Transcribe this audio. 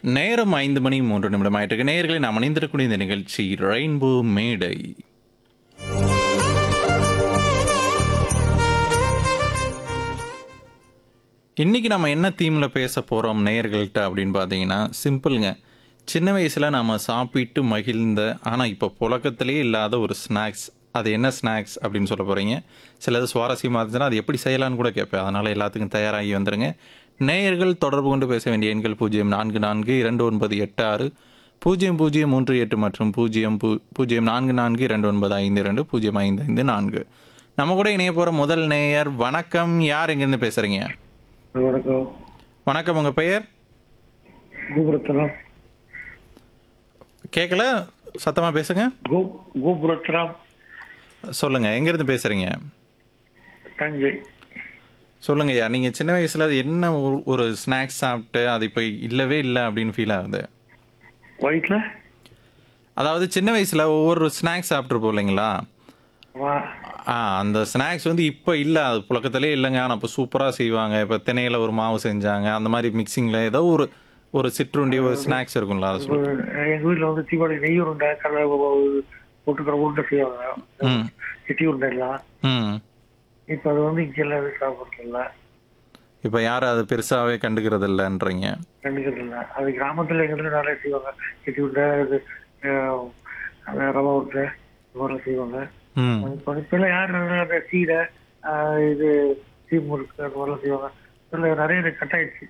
நேரம் ஐந்து மணி மூன்று நிமிடம் ஆயிட்டு நேயர்களை நாம் அணிந்திருக்கக்கூடிய இந்த நிகழ்ச்சி ரெயின்போ மேடை இன்னைக்கு நம்ம என்ன தீமில் பேச போகிறோம் நேயர்கள்ட்ட அப்படின்னு பார்த்தீங்கன்னா சிம்பிளுங்க சின்ன வயசில் நம்ம சாப்பிட்டு மகிழ்ந்த ஆனால் இப்போ புழக்கத்திலே இல்லாத ஒரு ஸ்நாக்ஸ் அது என்ன ஸ்நாக்ஸ் அப்படின்னு சொல்ல போகிறீங்க சிலது சுவாரஸ்யமாக இருந்துச்சுன்னா அது எப்படி செய்யலாம்னு கூட கேட்பேன் அதனால் எல்லாத்துக்கும் தயாராகி வந்துருங்க நேயர்கள் தொடர்பு கொண்டு பேச வேண்டிய எண்கள் பூஜ்ஜியம் நான்கு நான்கு இரண்டு ஒன்பது எட்டு ஆறு பூஜ்ஜியம் பூஜ்ஜியம் மூன்று எட்டு மற்றும் பூஜ்ஜியம் பூ பூஜ்ஜியம் நான்கு நான்கு இரண்டு ஒன்பது ஐந்து இரண்டு பூஜ்ஜியம் ஐந்து ஐந்து நான்கு நம்ம கூட இணைய போகிற முதல் நேயர் வணக்கம் யார் எங்கேருந்து பேசுகிறீங்க வணக்கம் வணக்கம் உங்கள் பெயர் கோபுரத்தனம் கேட்கல சத்தமாக பேசுங்க கோ கோபுரத்தனம் சொல்லுங்கள் எங்கேருந்து பேசுகிறீங்க தஞ்சை சொல்லுங்க ஐயா நீங்கள் சின்ன வயசில் என்ன ஒரு- ஒரு ஸ்நாக்ஸ் சாப்பிட்டு அது இப்போ இல்லவே இல்லை அப்படின்னு ஃபீல் ஆகுது வயிற்றுல அதாவது சின்ன வயசில் ஒவ்வொரு ஸ்நாக்ஸ் சாப்பிட்ருப்போம் இல்லைங்களா வா ஆ அந்த ஸ்நாக்ஸ் வந்து இப்போ இல்லை அது புழக்கத்திலே இல்லைங்க ஆனால் இப்போ சூப்பராக செய்வாங்க இப்போ திணையில் ஒரு மாவு செஞ்சாங்க அந்த மாதிரி மிக்சிங்கில் ஏதோ ஒரு ஒரு சிற்றுண்டி ஒரு ஸ்நாக்ஸ் இருக்கும்ல அதை இப்போ சொல்லு எங்க வீட்டுல வந்து தீபாவளி நெய் உருண்டை கடலை போட்டுக்கிற உருண்டை செய்வாங்க ம் சிட்டி உருண்டை எல்லாம் ம் இப்போ அது வந்து இங்க எல்லாம் எதுவும் சாப்பிட்றது இல்ல இப்போ யாரும் அது பெருசாகவே கண்டுக்கிறது இல்லைன்றீங்க கண்டுக்கிறது இல்ல அது கிராமத்துல எங்க இதுல நிறைய செய்வாங்க சிட்டி உருண்டை இது அஹ், அந்த ரவா உருண்டை இது மாதிரிலாம் செய்வாங்க ம் இப்போ இப்பெல்லாம் யார் அந்த சீடை ஆஹ், இது சீ முறுக்கு அது மாதிரிலாம் செய்வாங்க இதில் நிறைய இது கட் ஆயிடுச்சு